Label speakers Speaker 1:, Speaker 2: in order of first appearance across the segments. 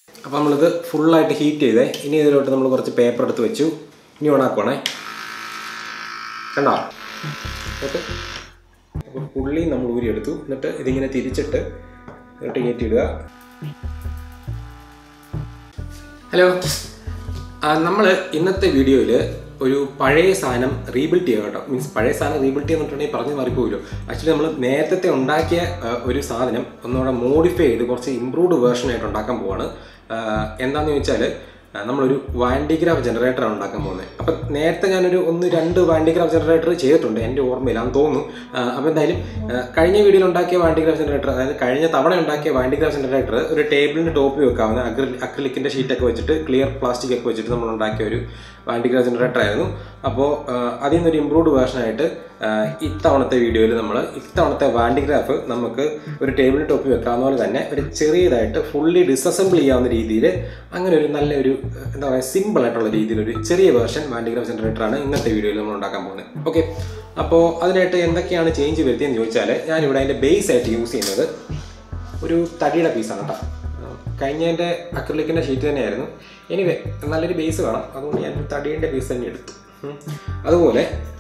Speaker 1: അപ്പോൾ നമ്മളിത് ഫുള്ളായിട്ട് ഹീറ്റ് ചെയ്തേ ഇനി ഇതിലോട്ട് നമ്മൾ കുറച്ച് പേപ്പർ എടുത്ത് വെച്ചു ഇനി ഓണാക്കുവാണേ കണ്ടോ ഓക്കെ അപ്പോൾ പുള്ളി നമ്മൾ ഊരിയെടുത്തു എന്നിട്ട് ഇതിങ്ങനെ തിരിച്ചിട്ട് എന്നിട്ട് കയറ്റിയിടുക ഹലോ നമ്മൾ ഇന്നത്തെ വീഡിയോയിൽ ഒരു പഴയ സാധനം റീബിൽഡ് ചെയ്യുക കേട്ടോ മീൻസ് പഴയ സാധനം റീബിൽഡ് ചെയ്യുന്നുണ്ടെങ്കിൽ പറഞ്ഞു മാറിപ്പോയില്ലോ ആക്ച്വലി നമ്മൾ നേരത്തെ ഉണ്ടാക്കിയ ആ, ഒരു സാധനം ഒന്നുകൂടെ മോഡിഫൈ ചെയ്ത് കുറച്ച് ഇമ്പ്രൂവ്ഡ് വേർഷനായിട്ട് ഉണ്ടാക്കാൻ പോവാണ് ആ, എന്താണെന്ന് ചോദിച്ചാൽ ആ, നമ്മളൊരു വാൻഡിഗ്രാഫ് ജനറേറ്ററാണ് ഉണ്ടാക്കാൻ പോകുന്നത് അപ്പം നേരത്തെ ഞാനൊരു ഒന്ന് രണ്ട് വാൻഡിഗ്രാഫ് ജനറേറ്റർ ചെയ്തിട്ടുണ്ട് എൻ്റെ ഓർമ്മയിലാന്ന് തോന്നുന്നു അപ്പോൾ എന്തായാലും ആ, കഴിഞ്ഞ വീഡിയോയിൽ ഉണ്ടാക്കിയ വാൻഡിഗ്രാഫ് ജനറേറ്റർ അതായത് കഴിഞ്ഞ തവണ ഉണ്ടാക്കിയ വാൻഡിഗ്രാഫ് ജനറേറ്റർ ഒരു ടേബിളിന് ടോപ്പിൽ വെക്കാവുന്ന അക്രി അക്രിലിക്കിൻ്റെ ഷീറ്റൊക്കെ വെച്ചിട്ട് ക്ലിയർ പ്ലാസ്റ്റിക് ഒക്കെ വെച്ചിട്ട് നമ്മൾ ഉണ്ടാക്കിയ ഒരു വാൻഡിഗ്രാഫ് ജനറേറ്റർ ആയിരുന്നു അപ്പോൾ അതിൽ നിന്നൊരു ഇമ്പ്രൂവ്ഡ് വേർഷനായിട്ട് ഇത്തവണത്തെ വീഡിയോയിൽ നമ്മൾ ഇത്തവണത്തെ വാൻഡിഗ്രാഫ് നമുക്ക് ഒരു ടേബിൾ ടോപ്പിൽ വെക്കാവുന്ന പോലെ തന്നെ ഒരു ചെറിയതായിട്ട് ഫുള്ളി ഡിസസംബിൾ ചെയ്യാവുന്ന രീതിയിൽ അങ്ങനെ ഒരു നല്ലൊരു ഏഹ്, എന്താ പറയുക സിമ്പിൾ ആയിട്ടുള്ള രീതിയിൽ ഒരു ചെറിയ വേർഷൻ വാൻഡിഗ്രാഫ് ജനറേറ്ററാണ് ഇന്നത്തെ വീഡിയോയിൽ നമ്മൾ ഉണ്ടാക്കാൻ പോകുന്നത് ഓക്കെ അപ്പോൾ അതിനായിട്ട് എന്തൊക്കെയാണ് ചേഞ്ച് വരുത്തിയെന്ന് ചോദിച്ചാൽ ഞാനിവിടെ അതിൻ്റെ ബേസ് ആയിട്ട് യൂസ് ചെയ്യുന്നത് ഒരു തടിയുടെ പീസാണ് കേട്ടോ കഴിഞ്ഞതിൻ്റെ അക്രലിക്കിൻ്റെ ഷീറ്റ് തന്നെയായിരുന്നു എനിവേ നല്ലൊരു ബേസ് വേണം അതുകൊണ്ട് ഞാൻ തടീൻ്റെ പീസ് തന്നെ എടുത്തു ഉം. അതുപോലെ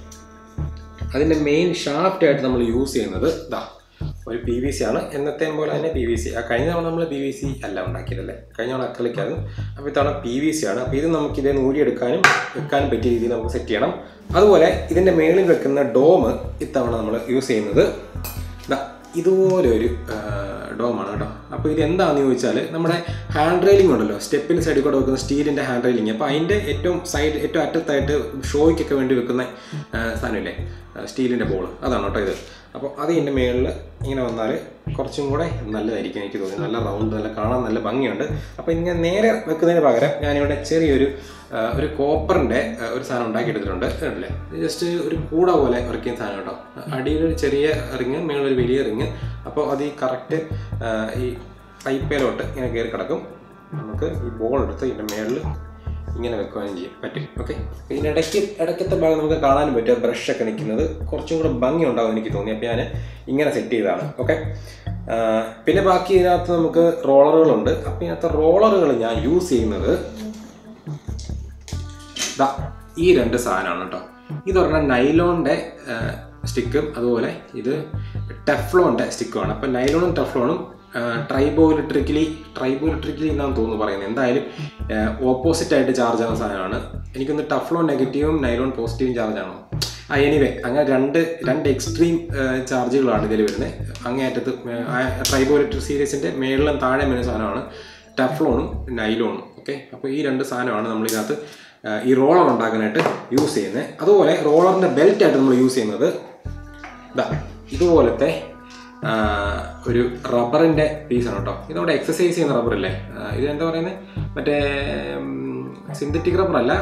Speaker 1: അതിൻ്റെ മെയിൻ ഷാഫ്റ്റ് ആയിട്ട് നമ്മൾ യൂസ് ചെയ്യുന്നത് ഇതാ ഒരു പി വി സി ആണ് എന്നത്തെ പോലെ തന്നെ പി വി സി ആ കഴിഞ്ഞ തവണ നമ്മൾ പി വി സി അല്ല ഉണ്ടാക്കിയതല്ലേ കഴിഞ്ഞ തവണ അക്രലിക്കായിരുന്നു അപ്പോൾ ഇത്തവണ പി വി സി ആണ് അപ്പോൾ ഇത് നമുക്ക് ഇതേ ഊരിയെടുക്കാനും വെക്കാനും പറ്റിയ രീതിയിൽ നമുക്ക് സെറ്റ് ചെയ്യണം അതുപോലെ ഇതിൻ്റെ മേളിൽ വെക്കുന്ന ഡോം ഇത്തവണ നമ്മൾ യൂസ് ചെയ്യുന്നത് ദാ ഇതുപോലെ ഒരു ഡോമാണ് കേട്ടോ അപ്പോൾ ഇത് എന്താണെന്ന് ചോദിച്ചാൽ നമ്മുടെ ഹാൻഡ് റെയിലിംഗ് ഉണ്ടല്ലോ സ്റ്റെപ്പിന് സൈഡിൽ കൂടെ വെക്കുന്ന സ്റ്റീലിൻ്റെ ഹാൻഡ് റെയിലിംഗ് അപ്പോൾ അതിൻ്റെ ഏറ്റവും സൈഡ് ഏറ്റവും അറ്റത്തായിട്ട് ഷോയ്ക്കൊക്കെ വേണ്ടി വെക്കുന്ന ആ, സാധനമില്ലേ സ്റ്റീലിൻ്റെ ബോൾ അതാണ് കേട്ടോ ഇത് അപ്പോൾ അത് ഇതിൻ്റെ മേളിൽ ഇങ്ങനെ വന്നാൽ കുറച്ചും കൂടെ നല്ലതായിരിക്കും എനിക്ക് തോന്നി നല്ല റൗണ്ട് നല്ല കാണാൻ നല്ല ഭംഗിയുണ്ട് അപ്പോൾ ഇങ്ങനെ നേരെ വെക്കുന്നതിന് പകരം ഞാനിവിടെ ചെറിയൊരു ആ, ഒരു കോപ്പറിൻ്റെ ഒരു സാധനം ഉണ്ടാക്കിയെടുത്തിട്ടുണ്ട് കണ്ടില്ലേ ജസ്റ്റ് ഒരു കൂട പോലെ വർക്ക് ചെയ്യുന്ന സാധനം കേട്ടോ അടിയിലൊരു ചെറിയ റിങ് മേളൊരു വലിയ റിങ് അപ്പോൾ അത് ഈ കറക്റ്റ് ഈ പൈപ്പേലോട്ട് ഇങ്ങനെ കയറി കിടക്കും നമുക്ക് ഈ ബോൾ എടുത്ത് ഇതിൻ്റെ മേളിൽ ഇങ്ങനെ വെക്കുവാനും ചെയ്യും പറ്റും ഓക്കെ ഇതിനിടയ്ക്ക് ഇടയ്ക്കത്തെ ഭാഗം നമുക്ക് കാണാനും പറ്റും ബ്രഷ് ഒക്കെ നിൽക്കുന്നത് കുറച്ചും കൂടെ ഭംഗി ഉണ്ടാവും എനിക്ക് തോന്നി അപ്പോൾ ഞാൻ ഇങ്ങനെ സെറ്റ് ചെയ്തതാണ് ഓക്കെ പിന്നെ ബാക്കി ഇതിനകത്ത് നമുക്ക് റോളറുകളുണ്ട് അപ്പോൾ ഇതിനകത്ത് റോളറുകൾ ഞാൻ യൂസ് ചെയ്യുന്നത് ദാ ഈ രണ്ട് സാധനമാണ് കേട്ടോ ഇത് പറഞ്ഞാൽ നൈലോണിൻ്റെ സ്റ്റിക്കും അതുപോലെ ഇത് ടെഫ്ലോണിൻ്റെ സ്റ്റിക്കുമാണ് അപ്പോൾ നൈലോണും ടെഫ്ലോണും ട്രൈബോ ഇലക്ട്രിക്കലി ട്രൈബോ ഇലക്ട്രിക്കലി എന്നാണ് തോന്നുന്നു പറയുന്നത് എന്തായാലും ഓപ്പോസിറ്റ് ആയിട്ട് ചാർജ് ആവുന്ന സാധനമാണ് എനിക്കൊന്ന് ടഫ്ലോൺ നെഗറ്റീവും നൈലോൺ പോസിറ്റീവും ചാർജ് ആണോ ആ എനിവേ അങ്ങനെ രണ്ട് രണ്ട് എക്സ്ട്രീം ചാർജുകളാണ് ഇതിൽ വരുന്നത് അങ്ങേയറ്റത്ത് ട്രൈബോ ഇലക്ട്രിക് സീരീസിൻ്റെ മേളിലും താഴെ വരുന്ന സാധനമാണ് ടഫ്ലോണും നൈലോണും ഓക്കെ അപ്പോൾ ഈ രണ്ട് സാധനമാണ് നമ്മളിതിനകത്ത് ആ, ഈ റോളർ ഉണ്ടാക്കാനായിട്ട് യൂസ് ചെയ്യുന്നത് അതുപോലെ റോളറിൻ്റെ ബെൽറ്റായിട്ട് നമ്മൾ യൂസ് ചെയ്യുന്നത് ഇതാ ഇതുപോലത്തെ ആ, ഒരു റബ്ബറിൻ്റെ പീസാണ് കേട്ടോ ഇതവിടെ എക്സസൈസ് ചെയ്യുന്ന റബ്ബറില്ലേ ഇത് എന്താ പറയുന്നത് മറ്റേ സിന്തറ്റിക് റബ്ബർ അല്ല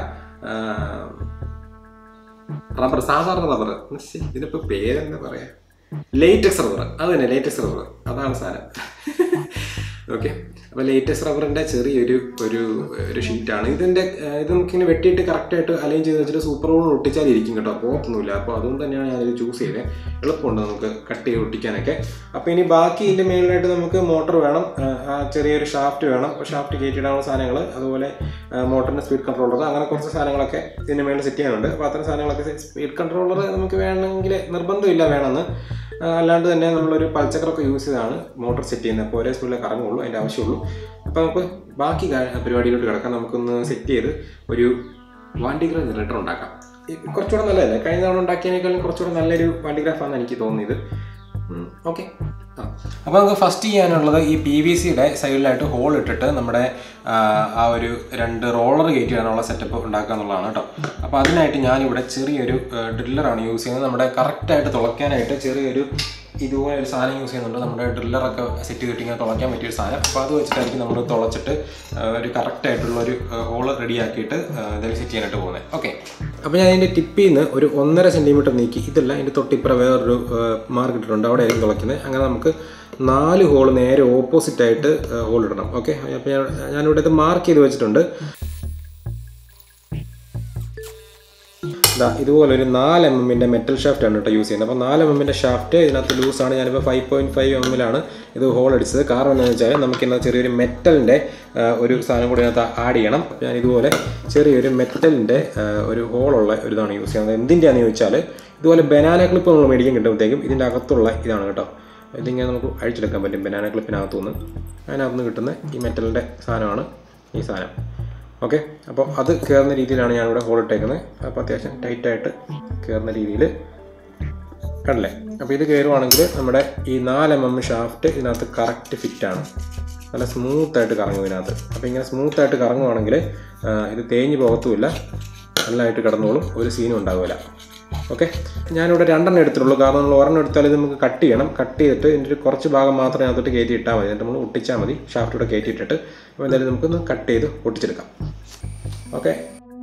Speaker 1: റബ്ബർ സാധാരണ റബ്ബർ ഇതിനിപ്പോൾ പേരെന്താ പറയാ ലേറ്റക്സ് റബ്ബർ അത് തന്നെ ലേറ്റക്സ് റബ്ബർ അതാണ് സാധനം ഓക്കെ അപ്പോൾ ലേറ്റസ്റ്റ് റബ്ബറിൻ്റെ ചെറിയൊരു ഒരു ഒരു ഷീറ്റാണ് ഇതിൻ്റെ ഏഹ്, ഇത് നമുക്കിങ്ങനെ വെട്ടിയിട്ട് കറക്റ്റായിട്ട് അലൈൻ ചെയ്ത് വെച്ചിട്ട് സൂപ്പർ ഓൺ ഒട്ടിച്ചാൽ ഇരിക്കും കേട്ടോ പോകത്തൊന്നുമില്ല അപ്പോൾ അതുകൊണ്ട് തന്നെയാണ് ഞാനിത് ചൂസ് ചെയ്തത് എളുപ്പമുണ്ട് നമുക്ക് കട്ട് ചെയ്ത് ഒട്ടിക്കാനൊക്കെ അപ്പോൾ ഇനി ബാക്കി ഇതിൻ്റെ മെയിനായിട്ട് നമുക്ക് മോട്ടർ വേണം ഏഹ്, ആ ചെറിയൊരു ഷാഫ്റ്റ് വേണം അപ്പോൾ ഷാഫ്റ്റ് കയറ്റിയിടാനുള്ള സാധനങ്ങൾ അതുപോലെ മോട്ടറിൻ്റെ സ്പീഡ് കൺട്രോളർ അങ്ങനെ കുറച്ച് സാധനങ്ങളൊക്കെ ഇതിൻ്റെ മേളിൽ സെറ്റ് ചെയ്യാനുണ്ട് അപ്പോൾ അത്തരം സാധനങ്ങളൊക്കെ സ്പീഡ് കൺട്രോളർ നമുക്ക് വേണമെങ്കിൽ നിർബന്ധമില്ല വേണമെന്ന് ആ, അല്ലാണ്ട് തന്നെ നമ്മളൊരു പൽച്ചക്കറൊക്കെ യൂസ് ചെയ്താണ് മോട്ടോർ സെറ്റ് ചെയ്യുന്നത് അപ്പോൾ ഒരേ സ്പീഡിൽ കറങ്ങുള്ളൂ അതിൻ്റെ ആവശ്യമുള്ളൂ അപ്പോൾ നമുക്ക് ബാക്കി കാ- പരിപാടിയിലോട്ട് കിടക്കാം നമുക്കൊന്ന് സെറ്റ് ചെയ്ത് ഒരു വാണ്ടിഗ്രാഫ് ജനറേറ്റർ ഉണ്ടാക്കാം ഈ കുറച്ചുകൂടെ നല്ലതല്ലേ കഴിഞ്ഞ തവണ ഉണ്ടാക്കിയതിനേക്കാളും കുറച്ചുകൂടെ നല്ലൊരു വാണ്ടിഗ്രാഫാണ് എനിക്ക് തോന്നിയത് ഓക്കെ ആ അപ്പോൾ നമുക്ക് ഫസ്റ്റ് ചെയ്യാനുള്ളത് ഈ പി വി സിയുടെ സൈഡിലായിട്ട് ഹോൾ ഇട്ടിട്ട് നമ്മുടെ ആ, ആ ഒരു രണ്ട് റോളർ കയറ്റി ഇടാനുള്ള സെറ്റപ്പ് ഉണ്ടാക്കുക എന്നുള്ളതാണ് കേട്ടോ അപ്പോൾ അതിനായിട്ട് ഞാനിവിടെ ചെറിയൊരു ഡ്രില്ലറാണ് യൂസ് ചെയ്യുന്നത് നമ്മുടെ കറക്റ്റായിട്ട് തുളയ്ക്കാനായിട്ട് ചെറിയൊരു ഇതുപോലെ ഒരു സാധനം യൂസ് ചെയ്യുന്നുണ്ട് നമ്മുടെ ഡ്രില്ലറൊക്കെ സെറ്റ് ചെയ്തിട്ട് ഇങ്ങനെ തുളയ്ക്കാൻ പറ്റിയ ഒരു സാധനം അപ്പോൾ അത് വെച്ചിട്ടായിരിക്കും നമ്മൾ തുളച്ചിട്ട് ആ, ഒരു കറക്റ്റായിട്ടുള്ള ഒരു ഹോള് റെഡിയാക്കിയിട്ട് ഇതിൽ സെറ്റ് ചെയ്യാനായിട്ട് പോകുന്നത് ഓക്കെ അപ്പോൾ ഞാൻ അതിൻ്റെ ടിപ്പിൽ നിന്ന് ഒരു ഒന്നര സെൻറ്റിമീറ്റർ നീക്കി ഇതല്ല അതിൻ്റെ തൊട്ടിപ്പുറം വേറൊരു മാർക്ക് ഇട്ടിട്ടുണ്ട് അവിടെ ആയിരിക്കും തുളയ്ക്കുന്നത് അങ്ങനെ നമുക്ക് നാല് ഹോൾ നേരെ ഓപ്പോസിറ്റ് ആയിട്ട് ഹോൾ ഇടണം ഓക്കെ അപ്പോൾ ഞാൻ ഞാനിവിടെ ഇത് മാർക്ക് ചെയ്ത് വെച്ചിട്ടുണ്ട് ഇതാ ഇതുപോലെ ഒരു നാല് എം എമ്മിൻ്റെ മെറ്റൽ ഷാഫ്റ്റ് ആണ് കേട്ടോ യൂസ് ചെയ്യുന്നത് അപ്പോൾ നാല് എം എമ്മിൻ്റെ ഷാഫ്റ്റ് ഇതിനകത്ത് ലൂസാണ് ഞാനിപ്പോൾ ഫൈവ് പോയിൻറ്റ് ഫൈവ് എം എമ്മിലാണ് ഇത് ഹോൾ അടിച്ചത് കാരണം എന്താണെന്ന് വെച്ചാൽ നമുക്ക് ഇന്ന് ചെറിയൊരു മെറ്റലിൻ്റെ ആ, ഒരു സാധനം കൂടി അതിനകത്ത് ആഡ് ചെയ്യണം അപ്പോൾ ഞാൻ ഇതുപോലെ ചെറിയൊരു മെറ്റലിൻ്റെ ഒരു ഹോളുള്ള ഒരു ഇതാണ് യൂസ് ചെയ്യുന്നത് എന്തിൻ്റെയാണെന്ന് ചോദിച്ചാൽ ഇതുപോലെ ബനാന ക്ലിപ്പ് നമ്മൾ മേടിക്കാൻ കിട്ടുമ്പോഴത്തേക്കും ഇതിൻ്റെ അകത്തുള്ള ഇതാണ് കേട്ടോ ഇതിങ്ങനെ നമുക്ക് അഴിച്ചെടുക്കാൻ പറ്റും ബനാന ക്ലിപ്പിനകത്തു നിന്ന് അതിനകത്ത് നിന്ന് കിട്ടുന്ന ഈ മെറ്റലിൻ്റെ സാധനമാണ് ഈ സാധനം ഓക്കെ അപ്പോൾ അത് കയറുന്ന രീതിയിലാണ് ഞാനിവിടെ ഹോൾ ഇട്ടേക്കുന്നത് അപ്പോൾ അത്യാവശ്യം ടൈറ്റായിട്ട് കയറുന്ന രീതിയിൽ കണ്ടില്ലേ അപ്പോൾ ഇത് കയറുവാണെങ്കിൽ നമ്മുടെ ഈ നാല് എം എം ഷാഫ്റ്റ് ഇതിനകത്ത് കറക്റ്റ് ഫിറ്റാണ് നല്ല സ്മൂത്തായിട്ട് കറങ്ങും ഇതിനകത്ത് അപ്പോൾ ഇങ്ങനെ സ്മൂത്തായിട്ട് കറങ്ങുവാണെങ്കിൽ ആ, ഇത് തേഞ്ഞ് പോകത്തുമില്ല നല്ലതായിട്ട് കിടന്നോളും ഒരു സീനും ഉണ്ടാവില്ല ഓക്കെ ഞാനിവിടെ രണ്ടെണ്ണം എടുത്തിട്ടുള്ളൂ കാരണം നമ്മൾ ഒരെണ്ണം എടുത്താൽ ഇത് നമുക്ക് കട്ട് ചെയ്യണം കട്ട് ചെയ്തിട്ട് ഇതിൻ്റെ ഒരു കുറച്ച് ഭാഗം മാത്രം അതിനകത്തോട്ട് കയറ്റി ഇട്ടാൽ മതി എന്നിട്ട് നമ്മൾ ഒട്ടിച്ചാൽ മതി ഷാഫ്റ്റ് ഇവിടെ കയറ്റി ഇട്ടിട്ട് അപ്പോൾ എന്തായാലും നമുക്കൊന്ന് കട്ട് ചെയ്ത് ഒട്ടിച്ചെടുക്കാം ഓക്കെ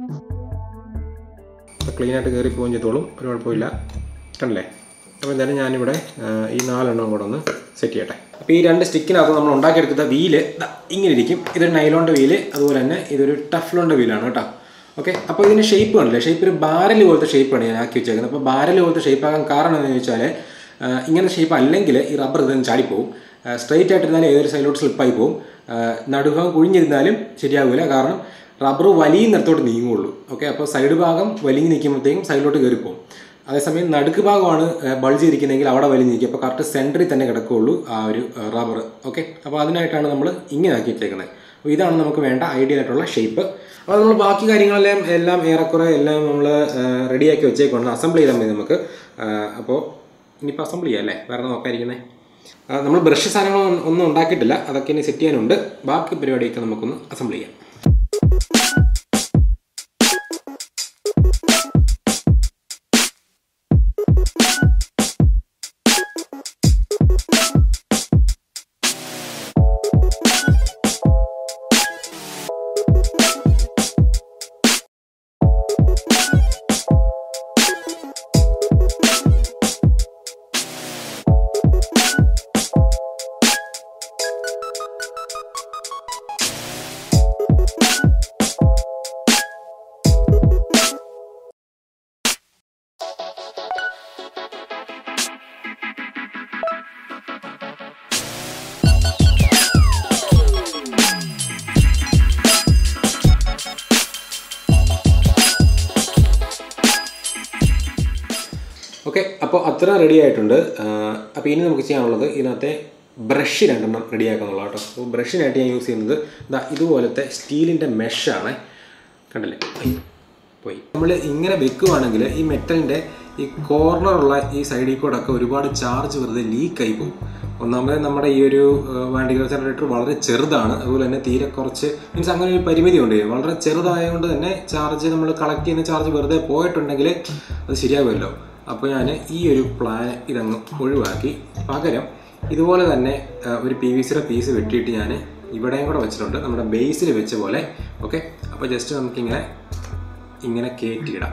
Speaker 1: അപ്പോൾ ക്ലീനായിട്ട് കയറി പോവുകയും ചെയ്തോളും ഒരു കുഴപ്പമില്ല കണ്ടില്ലേ അപ്പോൾ എന്തായാലും ഞാനിവിടെ ആ, ഈ നാലെണ്ണം കൂടെ ഒന്ന് സെറ്റ് ചെയ്യട്ടെ അപ്പോൾ ഈ രണ്ട് സ്റ്റിക്കിനകത്ത് നമ്മൾ ഉണ്ടാക്കിയെടുക്കുന്ന വീല് ദാ ഇങ്ങനെ ഇരിക്കും ഇതൊരു നൈലോണിൻ്റെ വീല് അതുപോലെ തന്നെ ഇതൊരു ടഫ്ലോണിൻ്റെ വീലാണ് കേട്ടോ ഓക്കെ അപ്പോൾ ഇതിൻ്റെ ഷേപ്പ് കണ്ടില്ലേ ഷേപ്പ് ഒരു ബാരൽ പോലത്തെ ഷേപ്പാണ് ഞാൻ ആക്കി വെച്ചേക്കുന്നത് അപ്പോൾ ബാരൽ പോലത്തെ ഷേപ്പ് ആകാൻ കാരണം എന്താണെന്ന് ചോദിച്ചാൽ ആ, ഇങ്ങനെ ഷേപ്പ് അല്ലെങ്കിൽ ഈ റബ്ബർ ഇതിന് ചാടിപ്പോവും സ്ട്രെയിറ്റ് ആയിട്ടിരുന്നാലും ഏതൊരു സൈഡിലോട്ട് സ്ലിപ്പായി പോകും ആ, നടുഭാഗം കുഴിഞ്ഞിരുന്നാലും ശരിയാകില്ല കാരണം റബ്ബർ വലിയുന്നിടത്തോട്ട് നീങ്ങുള്ളൂ ഓക്കെ അപ്പോൾ സൈഡ് ഭാഗം വലിഞ്ഞ് നിൽക്കുമ്പോഴത്തേക്കും സൈഡിലോട്ട് കയറിപ്പോകും അതേസമയം നടുക്ക് ഭാഗമാണ് ബൾജ് ഇരിക്കുന്നതെങ്കിൽ അവിടെ വലിഞ്ഞ് നിൽക്കുക അപ്പോൾ കറക്റ്റ് സെൻറ്ററിൽ തന്നെ കിടക്കുകയുള്ളൂ ആ ഒരു റബ്ബർ ഓക്കെ അപ്പോൾ അതിനായിട്ടാണ് നമ്മൾ ഇങ്ങനെ ആക്കിയിട്ടേക്കുന്നത് അപ്പോൾ ഇതാണ് നമുക്ക് വേണ്ട ഐഡിയൽ ആയിട്ടുള്ള ഷേപ്പ് അപ്പോൾ നമ്മൾ ബാക്കി കാര്യങ്ങളെല്ലാം എല്ലാം ഏറെക്കുറെ എല്ലാം നമ്മൾ റെഡിയാക്കി വെച്ചേക്കാണ് അസംബിൾ ചെയ്താൽ മതി നമുക്ക് ആ, അപ്പോൾ ഇനിയിപ്പോൾ അസംബിൾ ചെയ്യാം അല്ലേ വേറെ നോക്കാതിരിക്കുന്നത് നമ്മൾ ബ്രഷ് സാധനങ്ങൾ ഒന്നും ഉണ്ടാക്കിയിട്ടില്ല അതൊക്കെ ഇനി സെറ്റ് ചെയ്യാനുണ്ട് ബാക്കി പരിപാടിയൊക്കെ നമുക്കൊന്ന് അസംബിൾ ചെയ്യാം ഓക്കെ അപ്പോൾ അത്ര റെഡി ആയിട്ടുണ്ട് അപ്പോൾ ഇനി നമുക്ക് ചെയ്യാനുള്ളത് ഇതിനകത്തെ ബ്രഷ് രണ്ടെണ്ണം റെഡിയാക്കാന്നുള്ള കേട്ടോ അപ്പോൾ ബ്രഷിനായിട്ട് ഞാൻ യൂസ് ചെയ്യുന്നത് ഇതാ ഇതുപോലത്തെ സ്റ്റീലിൻ്റെ മെഷാണ് കണ്ടില്ലേ അയ്യോ, പോയി നമ്മൾ ഇങ്ങനെ വെക്കുവാണെങ്കിൽ ഈ മെറ്റലിൻ്റെ ഈ കോർണറുള്ള ഈ സൈഡിൽ കൂടെ ഒക്കെ ഒരുപാട് ചാർജ് വെറുതെ ലീക്കായി പോകും ഒന്നാമത് നമ്മുടെ ഈ ഒരു വാണ്ടിക്കൽ ജനറേറ്റർ വളരെ ചെറുതാണ് അതുപോലെ തന്നെ തീരെ കുറച്ച് മീൻസ് അങ്ങനെ ഒരു പരിമിതി ഉണ്ട് ഇതിന്. വളരെ ചെറുതായതുകൊണ്ട് തന്നെ ചാർജ് നമ്മൾ കളക്ട് ചെയ്യുന്ന ചാർജ് വെറുതെ പോയിട്ടുണ്ടെങ്കിൽ അത് ശരിയാകുമല്ലോ അപ്പോൾ ഞാൻ ഈ ഒരു പ്ലാൻ ഇതങ്ങ് ഒഴിവാക്കി പകരം ഇതുപോലെ തന്നെ ആ, ഒരു പി വി സിയുടെ പീസ് വെട്ടിയിട്ട് ഞാൻ ഇവിടെയും കൂടെ വെച്ചിട്ടുണ്ട് നമ്മുടെ ബേസിൽ വെച്ച പോലെ ഓക്കെ അപ്പോൾ ജസ്റ്റ് നമുക്കിങ്ങനെ ഇങ്ങനെ കയറ്റിയിടാം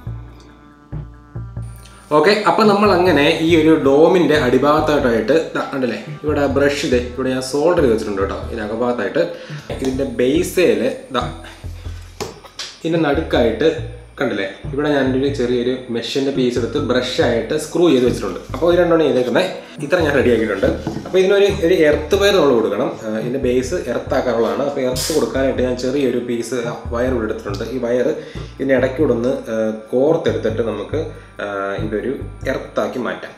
Speaker 1: ഓക്കെ അപ്പം നമ്മൾ അങ്ങനെ ഈ ഒരു ഡോമിൻ്റെ അടിഭാഗത്തായിട്ടായിട്ട് ദാ കണ്ടില്ലേ ഇവിടെ ബ്രഷ് ഇതേ ഇവിടെ ഞാൻ സോൾഡർ ചെയ്ത് വെച്ചിട്ടുണ്ട് കേട്ടോ ഇതിനകഭാഗത്തായിട്ട് ഇതിൻ്റെ ബേസേൽ ഇതാ ഇതിൻ്റെ നടുക്കായിട്ട് കണ്ടില്ലേ ഇവിടെ ഞാനൊരു ചെറിയൊരു മെഷീൻ്റെ പീസ് എടുത്ത് ബ്രഷായിട്ട് സ്ക്രൂ ചെയ്ത് വെച്ചിട്ടുണ്ട് അപ്പോൾ ഇത് രണ്ടെണ്ണം ചെയ്തേക്കുന്നത് ഇത്ര ഞാൻ റെഡി ആക്കിയിട്ടുണ്ട് അപ്പോൾ ഇതിനൊരു ഒരു എർത്ത് വയർ നമ്മൾ കൊടുക്കണം ആ, ഇതിൻ്റെ ബേസ് എർത്താക്കാനുള്ളതാണ് അപ്പോൾ എർത്ത് കൊടുക്കാനായിട്ട് ഞാൻ ചെറിയൊരു പീസ് വയർ ഇവിടെ എടുത്തിട്ടുണ്ട് ഈ വയർ ഇതിൻ്റെ ഇടയ്ക്കൂടെ ഒന്ന് ആ, കോർത്തെടുത്തിട്ട് നമുക്ക് ആ, ഇതൊരു എർത്താക്കി മാറ്റാം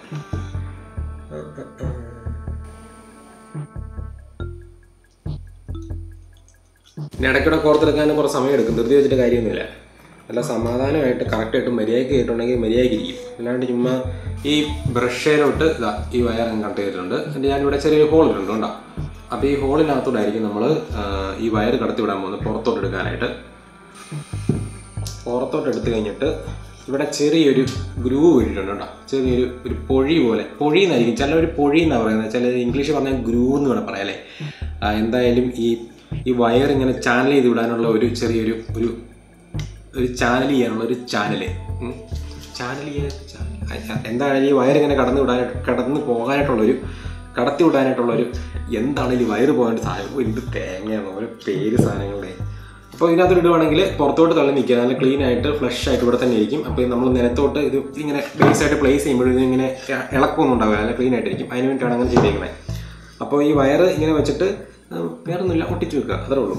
Speaker 1: പിന്നെ ഇടയ്ക്കൂടെ കോർത്തെടുക്കാൻ കുറച്ച് സമയം എടുക്കും ധൃതി വെച്ചിട്ട് കാര്യമൊന്നുമില്ല നല്ല സമാധാനമായിട്ട് കറക്റ്റായിട്ട് മര്യാദയ്ക്ക് ചെയ്തിട്ടുണ്ടെങ്കിൽ മര്യാദയ്ക്ക് ഇരിക്കും അല്ലാണ്ട് ചുമ്മാ ഈ ബ്രഷേലോട്ട് ഇതാ ഈ വയർ കട്ട് ചെയ്തിട്ടുണ്ട് എന്നിട്ട് ഞാനിവിടെ ചെറിയൊരു ഹോൾ ഇട്ടുണ്ട് കേട്ടോ അപ്പോൾ ഈ ഹോളിനകത്തോടായിരിക്കും നമ്മൾ ഈ വയർ കടത്തി വിടാൻ പോകുന്നത് പുറത്തോട്ട് എടുക്കാനായിട്ട് പുറത്തോട്ട് എടുത്തു കഴിഞ്ഞിട്ട് ഇവിടെ ചെറിയൊരു ഗ്രൂവ് ഇട്ടിട്ടുണ്ട് കേട്ടോ ചെറിയൊരു ഒരു പൊഴി പോലെ പൊഴി എന്നായിരിക്കും ചില ഒരു പൊഴി എന്നാണ് പറയുന്നത് ചില ഇംഗ്ലീഷ് പറഞ്ഞാൽ ഗ്രൂവ് എന്ന് വേണം പറയാം അല്ലേ ആ, എന്തായാലും ഈ ഈ വയർ ഇങ്ങനെ ചാനൽ ചെയ്ത് വിടാനുള്ള ഒരു ചെറിയൊരു ഒരു ഒരു ചാനൽ ചെയ്യാനുള്ള ഒരു ചാനൽ ചാനൽ ചെയ്യാൻ ചാനൽ എന്തായാലും ഈ വയർ ഇങ്ങനെ കടന്നു വിടാനായിട്ട് കടന്നു പോകാനായിട്ടുള്ളൊരു കടത്തി വിടാനായിട്ടുള്ളൊരു എന്താണ് ഈ വയറ് പോകാനായിട്ട് സാധനം എന്ത് തേങ്ങയാണ് ഓരോ പേര് സാധനങ്ങളുടെ അപ്പോൾ ഇതിനകത്ത് ഇടുവാണെങ്കിൽ പുറത്തോട്ട് തള്ളി നിൽക്കുക നല്ല ക്ലീൻ ആയിട്ട് ഫ്ലഷ് ആയിട്ട് ഇവിടെ തന്നെ ഇരിക്കും അപ്പോൾ നമ്മൾ നിലത്തോട്ട് ഇത് ഇങ്ങനെ ബേസ് ആയിട്ട് പ്ലേസ് ചെയ്യുമ്പോൾ ഇതിങ്ങനെ ഇളക്കമൊന്നും ഉണ്ടാവില്ല നല്ല ക്ലീൻ ആയിട്ടിരിക്കും അതിന് വേണ്ടിയിട്ടാണ് അങ്ങനെ ചെയ്തേക്കുന്നത് അപ്പോൾ ഈ വയറ് ഇങ്ങനെ വെച്ചിട്ട് അത് വേറെ ഒന്നുമില്ല ഒട്ടിച്ച് വെക്കുക അത്രേ ഉള്ളൂ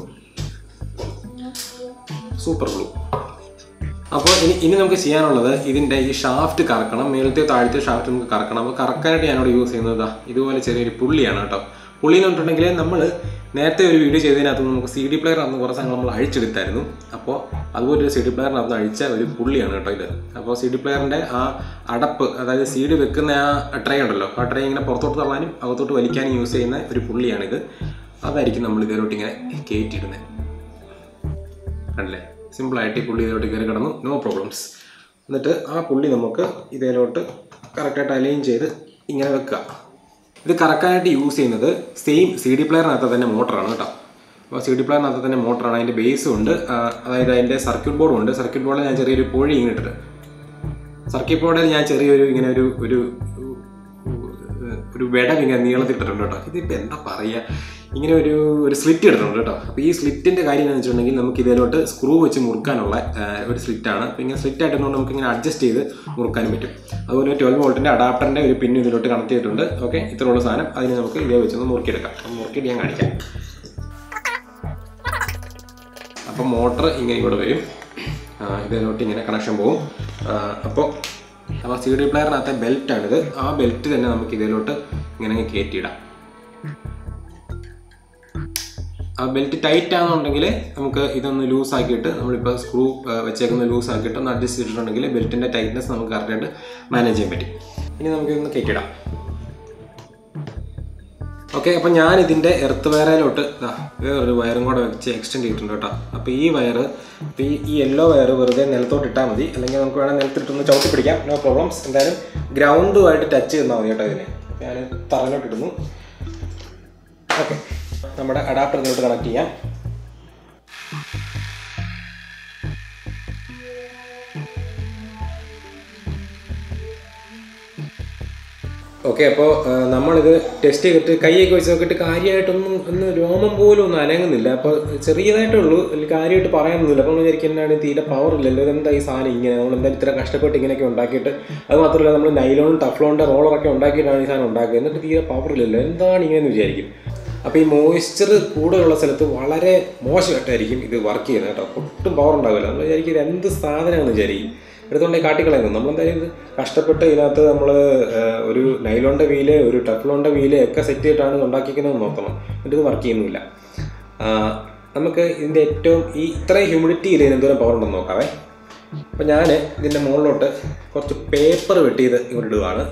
Speaker 1: സൂപ്പർ ഗ്ലൂ അപ്പോൾ ഇനി ഇനി നമുക്ക് ചെയ്യാനുള്ളത് ഇതിൻ്റെ ഈ ഷാഫ്റ്റ് കറക്കണം മേളത്തെ താഴത്തെ ഷാഫ്റ്റ് നമുക്ക് കറക്കണം അപ്പോൾ കറക്കാനായിട്ട് ഞാനിവിടെ യൂസ് ചെയ്യുന്നത് ദാ ഇതുപോലെ ചെറിയൊരു പുള്ളിയാണ് കേട്ടോ പുള്ളി എന്ന് പറഞ്ഞിട്ടുണ്ടെങ്കിൽ നമ്മൾ നേരത്തെ ഒരു വീഡിയോ ചെയ്തതിനകത്ത് നമുക്ക് സി ഡി പ്ലെയർ അന്ന് കുറച്ച് നമ്മൾ അഴിച്ചെടുത്തായിരുന്നു അപ്പോൾ അതുപോലെ ഒരു സി ഡി പ്ലെയറിനകത്ത് അഴിച്ച ഒരു പുള്ളിയാണ് കേട്ടോ ഇത് അപ്പോൾ സി ഡി പ്ലെയറിൻ്റെ ആ അടപ്പ് അതായത് സി ഡി വെക്കുന്ന ആ ട്രേ ഉണ്ടല്ലോ ആ ട്രേ ഇങ്ങനെ പുറത്തോട്ട് തള്ളാനും അകത്തോട്ട് വലിക്കാനും യൂസ് ചെയ്യുന്ന ഒരു പുള്ളിയാണിത് അതായിരിക്കും നമ്മൾ ഇതിലോട്ട് ഇങ്ങനെ കയറ്റിയിടുന്നത് കണ്ടില്ലേ സിമ്പിളായിട്ട് ഈ പുള്ളി ഇതിലോട്ട് കയറി കിടന്നു നോ പ്രോബ്ലംസ് എന്നിട്ട് ആ പുള്ളി നമുക്ക് ഇതിലോട്ട് കറക്റ്റായിട്ട് അലൈൻ ചെയ്ത് ഇങ്ങനെ വെക്കുക ഇത് കറക്കാനായിട്ട് യൂസ് ചെയ്യുന്നത് സെയിം സി ഡി പ്ലെയറിനകത്ത് തന്നെ മോട്ടറാണ് കേട്ടോ അപ്പോൾ സി ഡി പ്ലെയറിനകത്ത് തന്നെ മോട്ടറാണ് അതിൻ്റെ ബേസും ഉണ്ട് ആ, അതായത് അതിൻ്റെ സർക്യൂട്ട് ബോർഡും ഉണ്ട് സർക്യൂട്ട് ബോർഡിൽ ഞാൻ ചെറിയൊരു പൊഴി ഇങ്ങനെ ഇട്ടിട്ട് സർക്യൂട്ട് ബോർഡിൽ ഞാൻ ചെറിയൊരു ഇങ്ങനെ ഒരു ഒരു ഒരു വിടവ് ഇങ്ങനെ നീളത്തിൽ ഇട്ടിട്ടുണ്ട് കേട്ടോ ഇതിപ്പോൾ എന്താ പറയുക ഇങ്ങനെ ഒരു ഒരു സ്ലിറ്റ് എടുത്തിട്ടുണ്ട് കേട്ടോ അപ്പോൾ ഈ സ്ലിറ്റിൻ്റെ കാര്യം എന്ന് വെച്ചിട്ടുണ്ടെങ്കിൽ നമുക്ക് ഇതിലോട്ട് സ്ക്രൂ വെച്ച് മുറുക്കാനുള്ള ആ, ഒരു സ്ലിറ്റാണ് അപ്പോൾ ഇങ്ങനെ സ്ലിറ്റ് ആയിട്ടുണ്ട് നമുക്ക് ഇങ്ങനെ അഡ്ജസ്റ്റ് ചെയ്ത് മുറുക്കാനും പറ്റും അതുപോലെ ട്വൽവ് വോൾട്ടിൻ്റെ അഡാപ്റ്ററിൻ്റെ ഒരു പിൻ ഇതിലോട്ട് കണക്ട് ചെയ്തിട്ടുണ്ട് ഓക്കെ ഇത്രയുള്ള സാധനം അതിന് നമുക്ക് ഇതേ വെച്ചൊന്ന് മുറുക്കിയെടുക്കാം അപ്പോൾ മുറുക്കിയിട്ട് ഞാൻ കാണിക്കാം അപ്പോൾ മോട്ടർ ഇങ്ങനെ ഇവിടെ വരും ആ, ഇതിലോട്ട് ഇങ്ങനെ കണക്ഷൻ പോകും ആ, അപ്പോൾ അപ്പോൾ സി ഡി പ്ലെയറിനകത്തെ ബെൽറ്റാണിത് ആ ബെൽറ്റ് തന്നെ നമുക്ക് ഇതിലോട്ട് ഇങ്ങനെ അങ്ങ് കയറ്റിയിടാം ആ ബെൽറ്റ് ടൈറ്റ് ആണെന്നുണ്ടെങ്കിൽ നമുക്ക് ഇതൊന്ന് ലൂസ് ആക്കിയിട്ട് നമ്മളിപ്പോൾ സ്ക്രൂ വെച്ചേക്കുന്ന ലൂസ് ആക്കിയിട്ട് ഒന്ന് അഡ്ജസ്റ്റ് ചെയ്തിട്ടുണ്ടെങ്കിൽ ബെൽറ്റിൻ്റെ ടൈറ്റ്നസ് നമുക്ക് കറക്റ്റായിട്ട് മാനേജ് ചെയ്യാൻ പറ്റും ഇനി നമുക്ക് ഇതൊന്ന് കയറ്റിയിടാം ഓക്കെ അപ്പം ഞാൻ ഇതിൻ്റെ എർത്ത് വയറിലോട്ട് ഇതാ വേറൊരു വയറും കൂടെ വെച്ച് എക്സ്റ്റെൻഡ് ചെയ്തിട്ടുണ്ട് കേട്ടോ അപ്പോൾ ഈ വയറ് ഇപ്പോൾ ഈ ഈ യെല്ലോ വയർ വെറുതെ നിലത്തോട്ട് ഇട്ടാൽ മതി അല്ലെങ്കിൽ നമുക്ക് വേണമെങ്കിൽ നിലത്തിട്ടൊന്ന് ചവിട്ടി പിടിക്കാം നോ പ്രോബ്ലംസ് എന്തായാലും ഗ്രൗണ്ടുമായിട്ട് ടച്ച് ചെയ്താൽ മതി കേട്ടോ ഇതിനെ ഞാൻ തറയിലോട്ട് ഇടുന്നു ഓക്കെ നമ്മുടെ അഡാപ്റ്റർ ഇതിലോട്ട് കണക്ട് ചെയ്യാം ഓക്കെ അപ്പോൾ നമ്മളിത് ടെസ്റ്റ് ചെയ്തിട്ട് കൈയൊക്കെ വെച്ച് നോക്കിയിട്ട് കാര്യമായിട്ടൊന്നും ഒന്ന് രോമം പോലും ഒന്നും അനങ്ങുന്നില്ല അപ്പോൾ ചെറിയതായിട്ടേ ഉള്ളൂ അല്ലെങ്കിൽ കാര്യമായിട്ട് പറയാനൊന്നുമില്ല അപ്പോൾ നമ്മൾ വിചാരിക്കും എന്നാണ് തീരെ പവർ ഇല്ലല്ലോ ഇതെന്താ ഈ സാധനം ഇങ്ങനെ നമ്മൾ എന്തായാലും ഇത്ര കഷ്ടപ്പെട്ട് ഇങ്ങനെയൊക്കെ ഉണ്ടാക്കിയിട്ട് അത് മാത്രമല്ല നമ്മൾ നൈലോണും ടഫ്ലോണിൻ്റെ റോളറൊക്കെ ഉണ്ടാക്കിയിട്ടാണ് ഈ സാധനം ഉണ്ടാക്കിയത് എന്നിട്ട് തീരെ പവർ ഇല്ലല്ലോ എന്താണ് ഇങ്ങനെയെന്ന് വിചാരിക്കും അപ്പോൾ ഈ മോയ്സ്ചർ കൂടുതലുള്ള സ്ഥലത്ത് വളരെ മോശമായിട്ടായിരിക്കും ഇത് വർക്ക് ചെയ്യുന്നത് കേട്ടോ ഒട്ടും പവർ ഉണ്ടാവില്ല നമ്മൾ വിചാരിക്കും ഇത് എന്ത് സാധനമാണെന്ന് വിചാരിക്കും എടുത്തുകൊണ്ടേ കാട്ടിക്കളയുന്നു നമ്മളെന്തായാലും ഇത് കഷ്ടപ്പെട്ട് ഇതിനകത്ത് നമ്മൾ ഒരു നൈലോണിൻ്റെ വീല് ഒരു ടഫ്ലോണിൻ്റെ വീല് ഒക്കെ സെറ്റ് ചെയ്തിട്ടാണ് ഇത് ഉണ്ടാക്കിക്കുന്നത് നോക്കണം എന്നിട്ട് ഇത് വർക്ക് ചെയ്യുന്നില്ല ആ, നമുക്ക് ഇതിൻ്റെ ഏറ്റവും ഈ ഇത്രയും ഹ്യൂമിഡിറ്റിയിൽ ഇതിന് എന്തോരം പവർ ഉണ്ടെന്ന് നോക്കാവേ അപ്പോൾ ഞാൻ ഇതിൻ്റെ മുകളിലോട്ട് കുറച്ച് പേപ്പർ വെട്ടിയത് ഇവിടെ ഇടുകയാണ്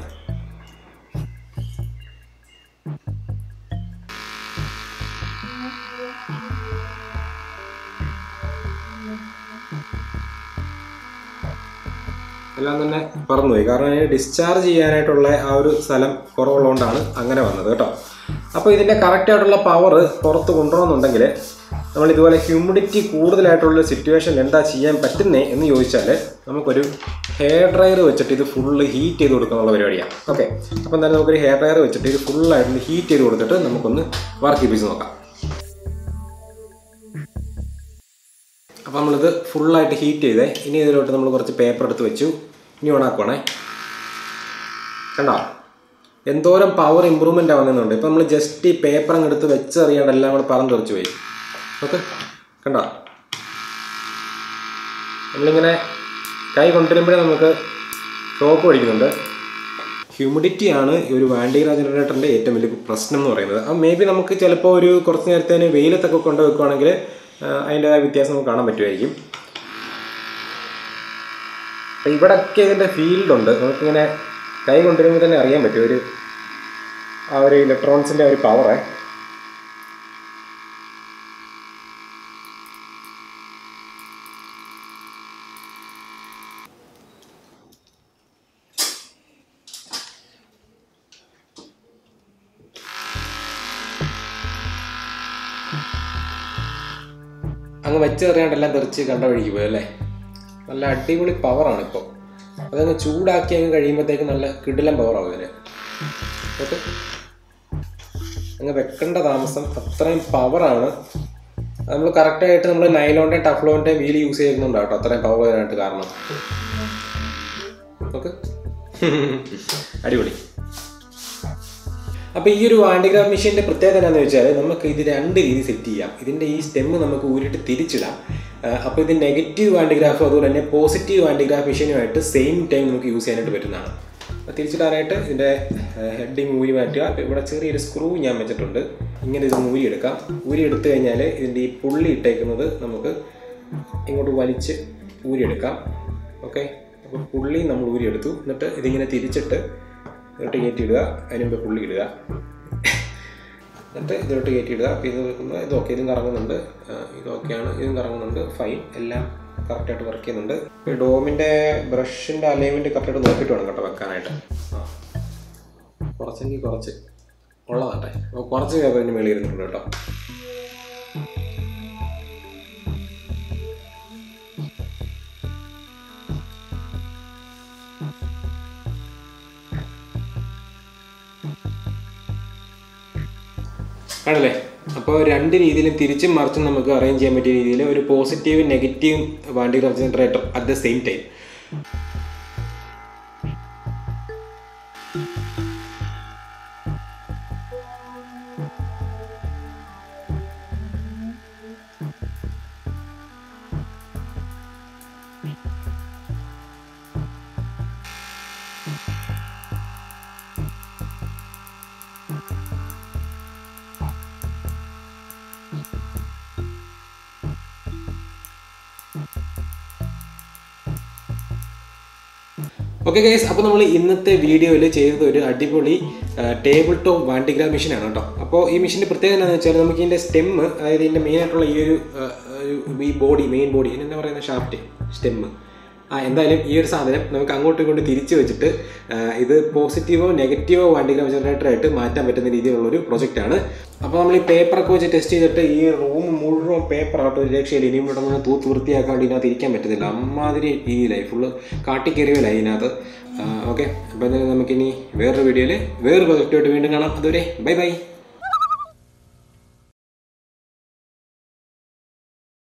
Speaker 1: എല്ലാം തന്നെ പറന്നുപോയി കാരണം അതിന് ഡിസ്ചാർജ് ചെയ്യാനായിട്ടുള്ള ആ ഒരു സ്ഥലം കുറവുള്ളതുകൊണ്ടാണ് അങ്ങനെ വന്നത് കേട്ടോ അപ്പോൾ ഇതിൻ്റെ കറക്റ്റായിട്ടുള്ള പവർ പുറത്ത് കൊണ്ടുവരണമെന്നുണ്ടെങ്കിൽ നമ്മൾ ഇതുപോലെ ഹ്യൂമിഡിറ്റി കൂടുതലായിട്ടുള്ള സിറ്റുവേഷനിൽ എന്താ ചെയ്യാൻ പറ്റുന്നേ എന്ന് ചോദിച്ചാൽ നമുക്കൊരു ഹെയർ ഡ്രയർ വെച്ചിട്ട് ഇത് ഫുള്ള് ഹീറ്റ് ചെയ്ത് കൊടുക്കാനുള്ള പരിപാടിയാണ് ഓക്കെ അപ്പോൾ എന്തായാലും നമുക്കൊരു ഹെയർ ഡ്രയർ വെച്ചിട്ട് ഇത് ഫുള്ളായിട്ട് ഹീറ്റ് ചെയ്ത് കൊടുത്തിട്ട് നമുക്കൊന്ന് വർക്ക് ചെയ്യിപ്പിച്ച് നോക്കാം അപ്പോൾ നമ്മളിത് ഫുള്ളായിട്ട് ഹീറ്റ് ചെയ്തേ ഇനി ഇതിലോട്ട് നമ്മൾ കുറച്ച് പേപ്പർ എടുത്ത് വെച്ചു ഇനി ഓണാക്കുവാണേ കണ്ടോ എന്തോരം പവർ ഇമ്പ്രൂവ്മെൻ്റ് ആവുന്നുണ്ട് ഇപ്പം നമ്മൾ ജസ്റ്റ് ഈ പേപ്പർ അങ്ങ് എടുത്ത് വെച്ചറിയാണ്ട് എല്ലാം കൂടെ പറന്ന് തെറിച്ച് പോയി ഓക്കെ കണ്ടോ നമ്മളിങ്ങനെ കൈ കൊണ്ടുവരുമ്പോഴേ നമുക്ക് ഷോക്ക് പഠിക്കുന്നുണ്ട് ഹ്യൂമിഡിറ്റി ആണ് ഈ ഒരു വാൻഡീറ ജനറേറ്ററിൻ്റെ ഏറ്റവും വലിയ പ്രശ്നം എന്ന് പറയുന്നത് ആ മേ ബി നമുക്ക് ചിലപ്പോൾ ഒരു കുറച്ച് നേരത്തേന് വെയിലത്തൊക്കെ കൊണ്ട് വെക്കുവാണെങ്കിൽ അതിൻ്റെതായ വ്യത്യാസം നമുക്ക് കാണാൻ പറ്റുമായിരിക്കും അപ്പം ഇവിടെയൊക്കെ ഇതിൻ്റെ ഫീൽഡുണ്ട് നമുക്കിങ്ങനെ കൈ കൊണ്ടുവരുമ്പോൾ തന്നെ അറിയാൻ പറ്റും ഒരു ആ ഒരു ഇലക്ട്രോൺസിൻ്റെ ഒരു പവറേ അങ്ങ് വെച്ചെറിയാണ്ടെല്ലാം തെറിച്ച് കണ്ട വഴിക്ക് പോയി അല്ലേ നല്ല അടിപൊളി പവറാണ് ഇപ്പോൾ അതങ്ങ് ചൂടാക്കി അങ്ങ് കഴിയുമ്പോഴത്തേക്ക് നല്ല കിടിലം പവറാവും ഇതിന് ഓക്കെ അങ്ങ് വെക്കേണ്ട താമസം അത്രയും പവറാണ് നമ്മൾ കറക്റ്റായിട്ട് നമ്മൾ നൈലോണിൻ്റെയും ടഫ്ലോണിൻ്റെയും വീല് യൂസ് ചെയ്യുന്നുണ്ടാവും കേട്ടോ അത്രയും പവർ വരാനായിട്ട് കാരണം ഓക്കെ അടിപൊളി അപ്പോൾ ഈ ഒരു ആൻറ്റിഗ്രാഫ് മെഷീൻ്റെ പ്രത്യേകത എന്താണെന്ന് വെച്ചാൽ നമുക്ക് ഇത് രണ്ട് രീതി സെറ്റ് ചെയ്യാം ഇതിൻ്റെ ഈ സ്റ്റെമ്മ് നമുക്ക് ഊരിട്ട് തിരിച്ചിടാം അപ്പോൾ ഇത് നെഗറ്റീവ് ആൻറ്റിഗ്രാഫും അതുപോലെ തന്നെ പോസിറ്റീവ് ആൻറ്റിഗ്രാഫ് മെഷീനുമായിട്ട് സെയിം ടൈം നമുക്ക് യൂസ് ചെയ്യാനായിട്ട് പറ്റുന്നതാണ് അപ്പോൾ തിരിച്ചിടാനായിട്ട് ഇതിൻ്റെ ഹെഡിങ് ഊരി മാറ്റുക അപ്പോൾ ഇവിടെ ചെറിയൊരു സ്ക്രൂ ഞാൻ വെച്ചിട്ടുണ്ട് ഇങ്ങനെ ഇത് ഊരി എടുക്കാം ഊരി എടുത്തു കഴിഞ്ഞാൽ ഇതിൻ്റെ ഈ പുള്ളി ഇട്ടേക്കുന്നത് നമുക്ക് ഇങ്ങോട്ട് വലിച്ച് ഊരിയെടുക്കാം ഓക്കെ അപ്പോൾ പുള്ളി നമ്മൾ ഊരിയെടുത്തു എന്നിട്ട് ഇതിങ്ങനെ തിരിച്ചിട്ട് ഇതിലോട്ട് കയറ്റിയിടുക അതിന് മുമ്പ് പുള്ളി ഇടുക എന്നിട്ട് ഇതിലോട്ട് കയറ്റിയിടുക അപ്പോൾ ഇത് വെക്കുമ്പോൾ ഇതൊക്കെ ഇതും കറങ്ങുന്നുണ്ട് ആ, ഇതൊക്കെയാണ് ഇതും കറങ്ങുന്നുണ്ട് ഫൈൻ എല്ലാം കറക്റ്റായിട്ട് വർക്ക് ചെയ്യുന്നുണ്ട് ഇപ്പോൾ ഡോമിൻ്റെ ബ്രഷിൻ്റെ അലൈൻമെൻറ്റ് കറക്റ്റായിട്ട് നോക്കിയിട്ട് വേണം കേട്ടോ വെക്കാനായിട്ട് ആ കുറച്ചെങ്കിൽ കുറച്ച് ഉള്ളതാട്ടെ അപ്പോൾ കുറച്ച് പേപ്പറിന് മേളിൽ ഇരുന്നിട്ടുണ്ട് കേട്ടോ ആണല്ലേ അപ്പോൾ രണ്ട് രീതിയിലും തിരിച്ചും മറിച്ചും നമുക്ക് അറേഞ്ച് ചെയ്യാൻ പറ്റിയ രീതിയിൽ ഒരു പോസിറ്റീവും നെഗറ്റീവും വാണ്ടി generator at the same time okay guys അപ്പോൾ നമ്മൾ ഇന്നത്തെ വീഡിയോയിൽ ചെയ്തത് ഒരു അടിപൊളി ടേബിൾ ടോപ്പ് വാണ്ടിഗ്രാം മെഷീനാണ് കേട്ടോ അപ്പോൾ ഈ മെഷീൻ്റെ പ്രത്യേകത എന്താണെന്ന് വെച്ചാൽ നമുക്ക് ഇതിൻ്റെ സ്റ്റെമ്മ് അതായത് ഇതിൻ്റെ മെയിൻ ആയിട്ടുള്ള ഈ ഒരു ആ, ഒരു ഈ ബോഡി മെയിൻ ബോഡി എന്താ പറയുന്ന ഷാഫ്റ്റ് സ്റ്റെമ്മ് ആ എന്തായാലും ഈ ഒരു സാധനം നമുക്ക് അങ്ങോട്ടും ഇങ്ങോട്ടും തിരിച്ച് വെച്ചിട്ട് ആ, ഇത് പോസിറ്റീവോ നെഗറ്റീവോ വാണ്ടിഗ്രാം ജനറേറ്ററായിട്ട് മാറ്റാൻ പറ്റുന്ന രീതിയിലുള്ളൊരു പ്രൊജക്റ്റാണ് അപ്പോൾ നമ്മൾ ഈ പേപ്പറൊക്കെ വെച്ച് ടെസ്റ്റ് ചെയ്തിട്ട് ഈ റൂം മുഴുവൻ പേപ്പർ ആയിട്ട് ഒരു രക്ഷയില്ല ഇനിയും ഇവിടെ നിന്ന് തൂത്ത് വൃത്തിയാക്കാണ്ട് ഇതിനകത്ത് ഇരിക്കാൻ പറ്റത്തില്ല അമ്മാതിരി രീതിയിലായി ഫുള്ള് കാട്ടിക്കറിയലായി ഇതിനകത്ത് ഓക്കെ അപ്പോൾ എന്തായാലും നമുക്കിനി വേറൊരു വീഡിയോയിൽ വേറൊരു പ്രൊജക്റ്റുമായിട്ട് വീണ്ടും കാണാം അതുവരെ ബൈ ബൈ